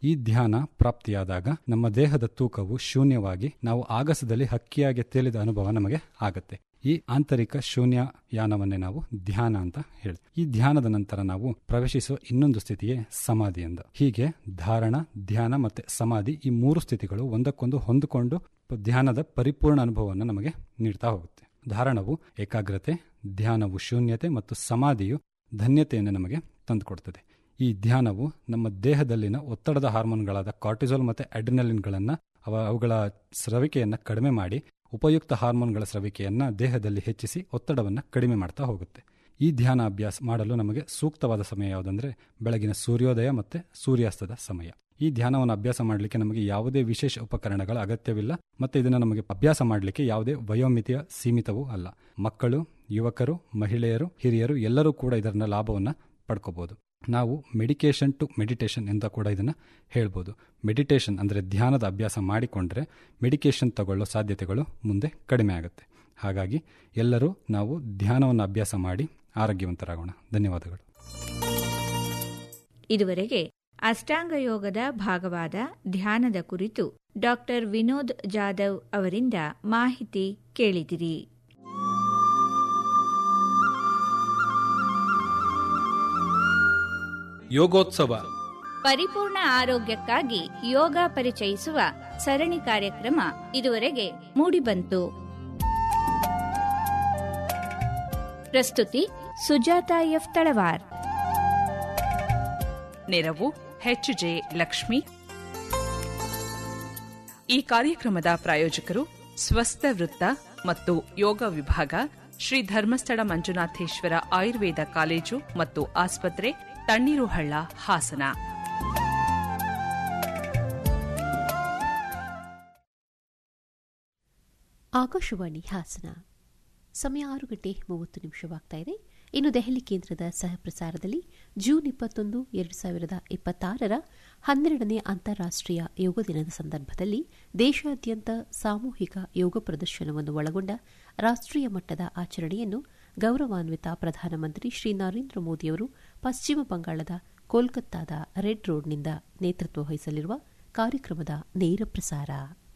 ಈ ಧ್ಯಾನ ಪ್ರಾಪ್ತಿಯಾದಾಗ ನಮ್ಮ ದೇಹದ ತೂಕವು ಶೂನ್ಯವಾಗಿ ನಾವು ಆಗಸದಲ್ಲಿ ಹಕ್ಕಿಯಾಗಿ ತೇಲಿದ ಅನುಭವ ನಮಗೆ ಆಗತ್ತೆ ಈ ಆಂತರಿಕ ಶೂನ್ಯ ಯಾನವನ್ನೇ ನಾವು ಧ್ಯಾನ ಅಂತ ಹೇಳಿ ಈ ಧ್ಯಾನದ ನಂತರ ನಾವು ಪ್ರವೇಶಿಸುವ ಇನ್ನೊಂದು ಸ್ಥಿತಿಯೇ ಸಮಾಧಿ ಎಂದ ಹೀಗೆ ಧಾರಣ ಧ್ಯಾನ ಮತ್ತೆ ಸಮಾಧಿ ಈ ಮೂರು ಸ್ಥಿತಿಗಳು ಒಂದಕ್ಕೊಂದು ಹೊಂದಿಕೊಂಡು ಧ್ಯಾನದ ಪರಿಪೂರ್ಣ ಅನುಭವವನ್ನು ನಮಗೆ ನೀಡ್ತಾ ಹೋಗುತ್ತೆ ಧಾರಣವು ಏಕಾಗ್ರತೆ ಧ್ಯಾನವು ಶೂನ್ಯತೆ ಮತ್ತು ಸಮಾಧಿಯು ಧನ್ಯತೆಯನ್ನು ನಮಗೆ ತಂದುಕೊಡ್ತದೆ ಈ ಧ್ಯಾನವು ನಮ್ಮ ದೇಹದಲ್ಲಿನ ಒತ್ತಡದ ಹಾರ್ಮೋನ್ಗಳಾದ ಕಾರ್ಟಿಸೋಲ್ ಮತ್ತು ಅಡ್ರಿನಲಿನ್ಗಳನ್ನು ಅವ ಅವುಗಳ ಸ್ರವಿಕೆಯನ್ನು ಕಡಿಮೆ ಮಾಡಿ ಉಪಯುಕ್ತ ಹಾರ್ಮೋನ್ಗಳ ಸ್ರವಿಕೆಯನ್ನು ದೇಹದಲ್ಲಿ ಹೆಚ್ಚಿಸಿ ಒತ್ತಡವನ್ನು ಕಡಿಮೆ ಮಾಡ್ತಾ ಹೋಗುತ್ತೆ ಈ ಧ್ಯಾನ ಅಭ್ಯಾಸ ಮಾಡಲು ನಮಗೆ ಸೂಕ್ತವಾದ ಸಮಯ ಯಾವುದಂದ್ರೆ ಬೆಳಗಿನ ಸೂರ್ಯೋದಯ ಮತ್ತು ಸೂರ್ಯಾಸ್ತದ ಸಮಯ ಈ ಧ್ಯಾನವನ್ನು ಅಭ್ಯಾಸ ಮಾಡಲಿಕ್ಕೆ ನಮಗೆ ಯಾವುದೇ ವಿಶೇಷ ಉಪಕರಣಗಳ ಅಗತ್ಯವಿಲ್ಲ ಮತ್ತು ಇದನ್ನು ನಮಗೆ ಅಭ್ಯಾಸ ಮಾಡಲಿಕ್ಕೆ ಯಾವುದೇ ವಯೋಮಿತಿಯ ಸೀಮಿತವೂ ಅಲ್ಲ ಮಕ್ಕಳು ಯುವಕರು ಮಹಿಳೆಯರು ಹಿರಿಯರು ಎಲ್ಲರೂ ಕೂಡ ಇದರ ಲಾಭವನ್ನು ಪಡ್ಕೋಬಹುದು ನಾವು ಮೆಡಿಕೇಶನ್ ಟು ಮೆಡಿಟೇಷನ್ ಅಂತ ಕೂಡ ಇದನ್ನು ಹೇಳ್ಬೋದು ಮೆಡಿಟೇಷನ್ ಅಂದರೆ ಧ್ಯಾನದ ಅಭ್ಯಾಸ ಮಾಡಿಕೊಂಡ್ರೆ ಮೆಡಿಕೇಶನ್ ತಗೊಳ್ಳೋ ಸಾಧ್ಯತೆಗಳು ಮುಂದೆ ಕಡಿಮೆ ಆಗುತ್ತೆ ಹಾಗಾಗಿ ಎಲ್ಲರೂ ನಾವು ಧ್ಯಾನವನ್ನು ಅಭ್ಯಾಸ ಮಾಡಿ ಆರೋಗ್ಯವಂತರಾಗೋಣ ಧನ್ಯವಾದಗಳು ಇದುವರೆಗೆ ಅಷ್ಟಾಂಗ ಯೋಗದ ಭಾಗವಾದ ಧ್ಯಾನದ ಕುರಿತು ಡಾಕ್ಟರ್ ವಿನೋದ್ ಜಾಧವ್ ಅವರಿಂದ ಮಾಹಿತಿ ಕೇಳಿದಿರಿ ಯೋಗೋತ್ಸವ ಪರಿಪೂರ್ಣ ಆರೋಗ್ಯಕ್ಕಾಗಿ ಯೋಗ ಪರಿಚಯಿಸುವ ಸರಣಿ ಕಾರ್ಯಕ್ರಮ ಇದುವರೆಗೆ ಮೂಡಿಬಂತು ಪ್ರಸ್ತುತಿ ಸುಜಾತ ಎಫ್ ತಳವಾರ್ ನೆರವು ಎಚ್ ಜೆ ಲಕ್ಷ್ಮಿ ಈ ಕಾರ್ಯಕ್ರಮದ ಪ್ರಾಯೋಜಕರು ಸ್ವಸ್ಥ ವೃತ್ತ ಮತ್ತು ಯೋಗ ವಿಭಾಗ ಶ್ರೀ ಧರ್ಮಸ್ಥಳ ಮಂಜುನಾಥೇಶ್ವರ ಆಯುರ್ವೇದ ಕಾಲೇಜು ಮತ್ತು ಆಸ್ಪತ್ರೆ ತಣ್ಣೀರುಹಳ್ಳ ಹಾಸನ ಆಕಾಶವಾಣಿ ಹಾಸನ ಸಮಯ ಆರು ಗಂಟೆ ಮೂವತ್ತು ನಿಮಿಷವಾಗ್ತಾ ಇದೆ ಇನ್ನು ದೆಹಲಿ ಕೇಂದ್ರದ ಸಹ ಪ್ರಸಾರದಲ್ಲಿ ಜೂನ್ ಇಪ್ಪತ್ತೊಂದು ಎರಡು ಸಾವಿರದ ಇಪ್ಪತ್ತಾರರ ಹನ್ನೆರಡನೇ ಅಂತಾರಾಷ್ಟೀಯ ಯೋಗ ದಿನದ ಸಂದರ್ಭದಲ್ಲಿ ದೇಶಾದ್ಯಂತ ಸಾಮೂಹಿಕ ಯೋಗ ಪ್ರದರ್ಶನವನ್ನು ಒಳಗೊಂಡ ರಾಷ್ಟೀಯ ಮಟ್ಟದ ಆಚರಣೆಯನ್ನು ಗೌರವಾನ್ವಿತ ಪ್ರಧಾನಮಂತ್ರಿ ಶ್ರೀ ನರೇಂದ್ರ ಮೋದಿಯವರು ಪಶ್ಚಿಮ ಬಂಗಾಳದ ಕೋಲ್ಕತ್ತಾದ ರೆಡ್ ರೋಡ್ನಿಂದ ನೇತೃತ್ವ ವಹಿಸಲಿರುವ ಕಾರ್ಯಕ್ರಮದ ನೇರ ಪ್ರಸಾರ